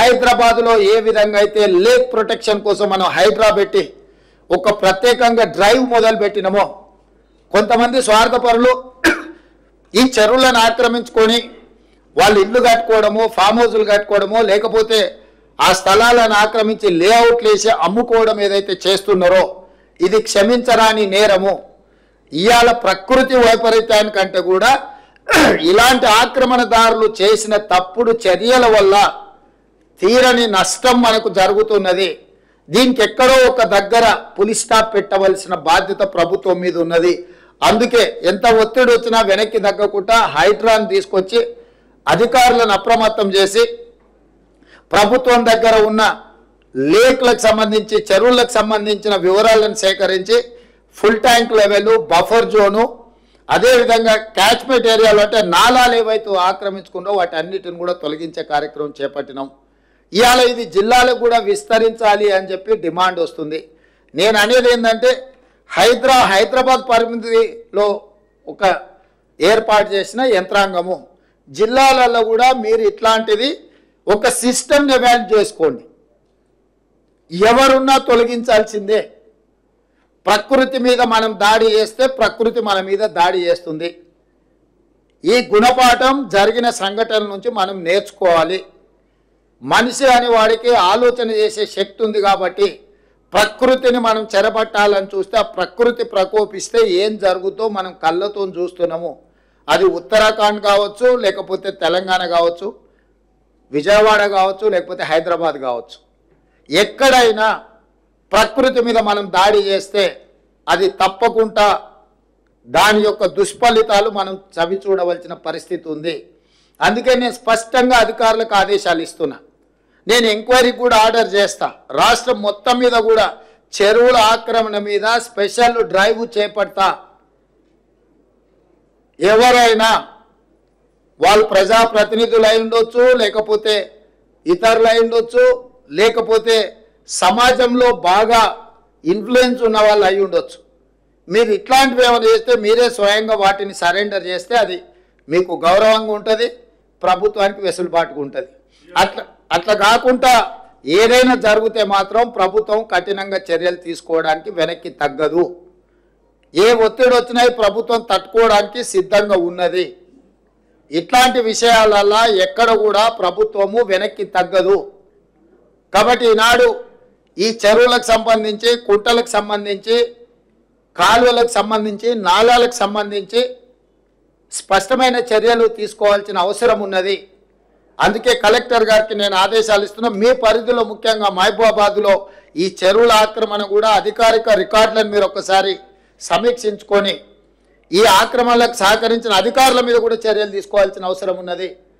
హైదరాబాద్లో ఏ విధంగా అయితే లేక్ ప్రొటెక్షన్ కోసం మనం హైడ్రా పెట్టి ఒక ప్రత్యేకంగా డ్రైవ్ మొదలు పెట్టినమో కొంతమంది స్వార్థపరులు ఈ చెరువులను ఆక్రమించుకొని వాళ్ళు ఇల్లు కట్టుకోవడము ఫామ్ హౌజులు కట్టుకోవడమో లేకపోతే ఆ స్థలాలను ఆక్రమించి లేఅవుట్లు వేసి అమ్ముకోవడం ఏదైతే చేస్తున్నారో ఇది క్షమించరాని నేరము ఇవాళ ప్రకృతి వైపరీత్యానికంటే కూడా ఇలాంటి ఆక్రమణదారులు చేసిన తప్పుడు చర్యల వల్ల తీరని నష్టం మనకు జరుగుతున్నది దీనికి ఎక్కడో ఒక దగ్గర పులి స్టాప్ పెట్టవలసిన బాధ్యత ప్రభుత్వం మీద ఉన్నది అందుకే ఎంత ఒత్తిడి వచ్చినా వెనక్కి తగ్గకుండా హైడ్రాన్ తీసుకొచ్చి అధికారులను అప్రమత్తం చేసి ప్రభుత్వం దగ్గర ఉన్న లేక్లకు సంబంధించి చెరువులకు సంబంధించిన వివరాలను సేకరించి full tank level buffer zone అదేవిధంగా క్యాచ్మెంట్ ఏరియాలో అంటే నాలాలు ఏవైతే ఆక్రమించుకున్నో వాటి అన్నిటిని కూడా తొలగించే కార్యక్రమం చేపట్టినాం ఇవాళ ఇది జిల్లాలకు కూడా విస్తరించాలి అని చెప్పి డిమాండ్ వస్తుంది నేను అనేది ఏంటంటే హైదరా హైదరాబాద్ పరిమితిలో ఒక ఏర్పాటు చేసిన యంత్రాంగము జిల్లాలలో కూడా మీరు ఇట్లాంటిది ఒక సిస్టమ్ని ఎవాల్వ్ చేసుకోండి ఎవరున్నా తొలగించాల్సిందే ప్రకృతి మీద మనం దాడి చేస్తే ప్రకృతి మన మీద దాడి చేస్తుంది ఈ గుణపాఠం జరిగిన సంఘటనల నుంచి మనం నేర్చుకోవాలి మనిషి అని వాడికి ఆలోచన చేసే శక్తి ఉంది కాబట్టి ప్రకృతిని మనం చెరపట్టాలని చూస్తే ఆ ప్రకృతి ప్రకోపిస్తే ఏం జరుగుతో మనం కళ్ళతో చూస్తున్నాము అది ఉత్తరాఖండ్ కావచ్చు లేకపోతే తెలంగాణ కావచ్చు విజయవాడ కావచ్చు లేకపోతే హైదరాబాద్ కావచ్చు ఎక్కడైనా ప్రకృతి మీద మనం దాడి చేస్తే అది తప్పకుండా దాని యొక్క దుష్ఫలితాలు మనం చవి చూడవలసిన పరిస్థితి ఉంది అందుకే నేను స్పష్టంగా అధికారులకు ఆదేశాలు ఇస్తున్నా నేను ఎంక్వైరీ కూడా ఆర్డర్ చేస్తా రాష్ట్రం మొత్తం మీద కూడా చెరువుల ఆక్రమణ మీద స్పెషల్ డ్రైవ్ చేపడతా ఎవరైనా వాళ్ళు ప్రజాప్రతినిధులు అయి ఉండొచ్చు లేకపోతే ఇతరులు అయి ఉండొచ్చు లేకపోతే సమాజంలో బాగా ఇన్ఫ్లుయెన్స్ ఉన్న వాళ్ళు అయి ఉండొచ్చు మీరు ఇట్లాంటివి ఏమైనా చేస్తే మీరే స్వయంగా వాటిని సరెండర్ చేస్తే అది మీకు గౌరవంగా ఉంటుంది ప్రభుత్వానికి వెసులుబాటుగా ఉంటుంది అట్లా అట్లా కాకుండా ఏదైనా జరిగితే మాత్రం ప్రభుత్వం కఠినంగా చర్యలు తీసుకోవడానికి వెనక్కి తగ్గదు ఏ ఒత్తిడి వచ్చినాయి ప్రభుత్వం తట్టుకోవడానికి సిద్ధంగా ఉన్నది ఇట్లాంటి విషయాలల్లా ఎక్కడ కూడా ప్రభుత్వము వెనక్కి తగ్గదు కాబట్టి ఈనాడు ఈ చెరువులకు సంబంధించి కుంటలకు సంబంధించి కాలువలకు సంబంధించి నాలాలకు సంబంధించి స్పష్టమైన చర్యలు తీసుకోవాల్సిన అవసరం ఉన్నది అందుకే కలెక్టర్ గారికి నేను ఆదేశాలు ఇస్తున్నా మీ పరిధిలో ముఖ్యంగా మహబూబాబాద్లో ఈ చెరువుల ఆక్రమణ కూడా అధికారిక రికార్డులను మీరు ఒకసారి సమీక్షించుకొని ఈ ఆక్రమణలకు సహకరించిన అధికారుల మీద కూడా చర్యలు తీసుకోవాల్సిన అవసరం ఉన్నది